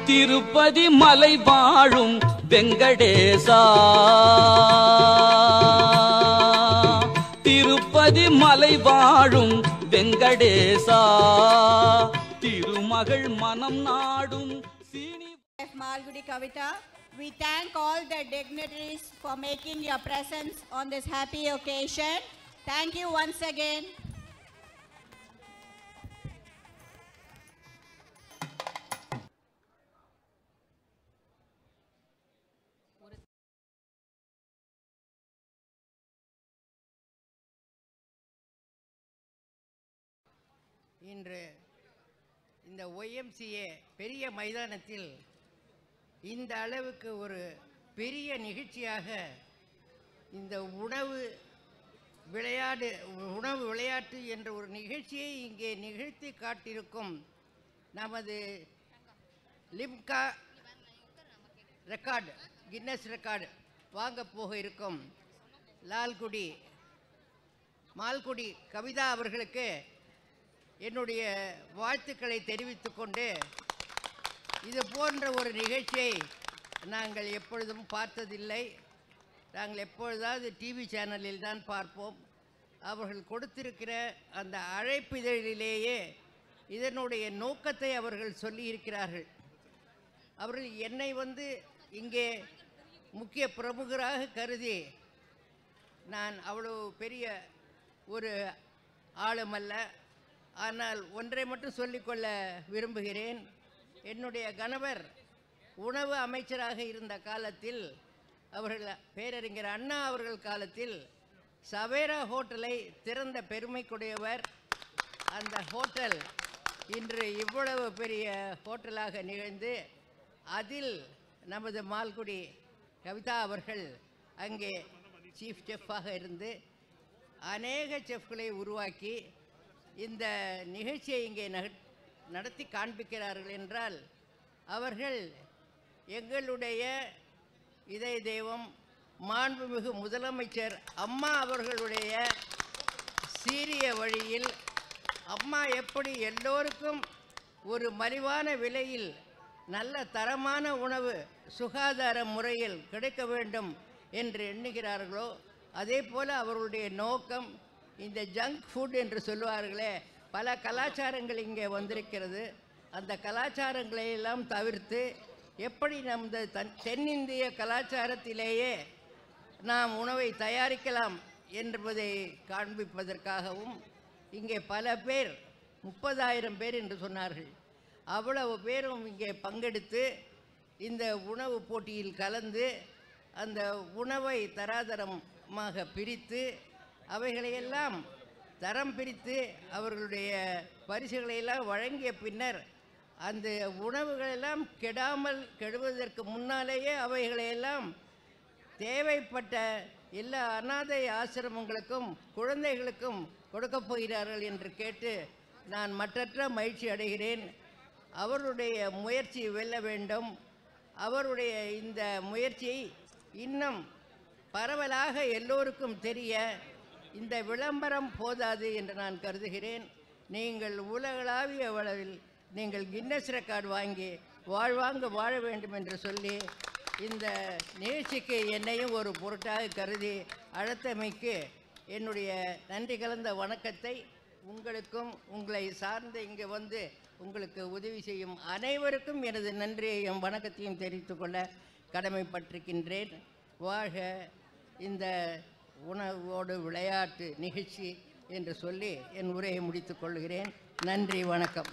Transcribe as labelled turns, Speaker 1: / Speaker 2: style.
Speaker 1: திருப்பதி மலை வாழும் வெங்கடேசா திருப்பதி மலை வாழும் வெங்கடேசா திருமகள் மனம் நாடும் சீனி
Speaker 2: F. Malgudi Kavita. We thank all the dignitaries for making your presence on this happy occasion. Thank you once again.
Speaker 3: இன்று இந்த ஒய்எம்சிஏ பெரிய மைதானத்தில் இந்த அளவுக்கு ஒரு பெரிய நிகழ்ச்சியாக இந்த உணவு விளையாடு உணவு விளையாட்டு என்ற ஒரு நிகழ்ச்சியை இங்கே நிகழ்த்தி காட்டியிருக்கும் நமது லிம்கா ரெக்கார்டு கின்னஸ் ரெக்கார்டு வாங்க போக இருக்கும் லால்குடி மால்குடி கவிதா அவர்களுக்கு என்னுடைய வாழ்த்துக்களை தெரிவித்துக் கொண்டு இது போன்ற ஒரு நிகழ்ச்சியை நாங்கள் எப்பொழுதும் பார்த்ததில்லை நாங்கள் எப்பொழுதாவது டிவி சேனலில் தான் பார்ப்போம் அவர்கள் கொடுத்திருக்கிற அந்த அழைப்பிதழிலேயே இதனுடைய நோக்கத்தை அவர்கள் சொல்லியிருக்கிறார்கள் அவர்கள் என்னை வந்து இங்கே முக்கிய பிரமுகராக கருதி நான் அவ்வளவு பெரிய ஒரு ஆளுமல்ல ஆனால் ஒன்றை மட்டும் சொல்லிக்கொள்ள விரும்புகிறேன் என்னுடைய கணவர் உணவு அமைச்சராக இருந்த காலத்தில் அவர்கள் பேரறிஞர் அண்ணா அவர்கள் காலத்தில் சவேரா ஹோட்டலை திறந்த பெருமைக்குடையவர் அந்த ஹோட்டல் இன்று இவ்வளவு பெரிய ஹோட்டலாக நிகழ்ந்து அதில் நமது மால்குடி கவிதா அவர்கள் அங்கே சீஃப் செஃப்பாக இருந்து அநேக செஃப்களை உருவாக்கி இந்த நிகழ்ச்சியை இங்கே நக- நடத்தி காண்பிக்கிறார்கள் என்றால் அவர்கள் எங்களுடைய இதய தெய்வம் மாண்புமிகு முதலமைச்சர் அம்மா அவர்களுடைய சீரிய வழியில் அம்மா எப்படி எல்லோருக்கும் ஒரு மலிவான விலையில் நல்ல தரமான உணவு சுகாதார முறையில் கிடைக்க வேண்டும் என்று எண்ணுகிறார்களோ அதே போல் அவர்களுடைய நோக்கம் இந்த ஜங்க் ஃபுட் என்று சொல்லுவார்களே பல கலாச்சாரங்கள் இங்கே வந்திருக்கிறது அந்த கலாச்சாரங்களை எல்லாம் தவிர்த்து எப்படி நமது தன் தென்னிந்திய கலாச்சாரத்திலேயே நாம் உணவை தயாரிக்கலாம் என்பதை காண்பிப்பதற்காகவும் இங்கே பல பேர் முப்பதாயிரம் பேர் என்று சொன்னார்கள் அவ்வளவு பேரும் இங்கே பங்கெடுத்து இந்த உணவு போட்டியில் கலந்து அந்த உணவை தராதரமாக பிரித்து அவைகளையெல்லாம் தரம் பிரித்து அவர்களுடைய பரிசுகளையெல்லாம் வழங்கிய பின்னர் அந்த உணவுகளெல்லாம் கெடாமல் கெடுவதற்கு முன்னாலேயே அவைகளையெல்லாம் தேவைப்பட்ட எல்லா அனாதை ஆசிரமங்களுக்கும் குழந்தைகளுக்கும் கொடுக்கப் போகிறார்கள் என்று கேட்டு நான் மற்றற்ற மகிழ்ச்சி அடைகிறேன் அவருடைய முயற்சி வெல்ல வேண்டும் அவருடைய இந்த முயற்சியை இன்னும் பரவலாக எல்லோருக்கும் தெரிய இந்த விளம்பரம் போதாது என்று நான் கருதுகிறேன் நீங்கள் உலகளாவிய அளவில் நீங்கள் கின்னஸ் ரெக்கார்டு வாங்கி வாழ்வாங்க வாழ வேண்டும் என்று சொல்லி இந்த நிகழ்ச்சிக்கு என்னையும் ஒரு பொருட்டாக கருதி அழைத்தமைக்கு என்னுடைய நன்றி கலந்த வணக்கத்தை உங்களுக்கும் உங்களை சார்ந்து இங்கே வந்து உங்களுக்கு உதவி செய்யும் அனைவருக்கும் எனது நன்றியையும் வணக்கத்தையும் தெரிவித்துக் கொள்ள கடமைப்பட்டிருக்கின்றேன் வாழ்க இந்த உணவோடு விளையாட்டு நிகழ்ச்சி என்று சொல்லி என் உரையை முடித்துக் கொள்கிறேன் நன்றி வணக்கம்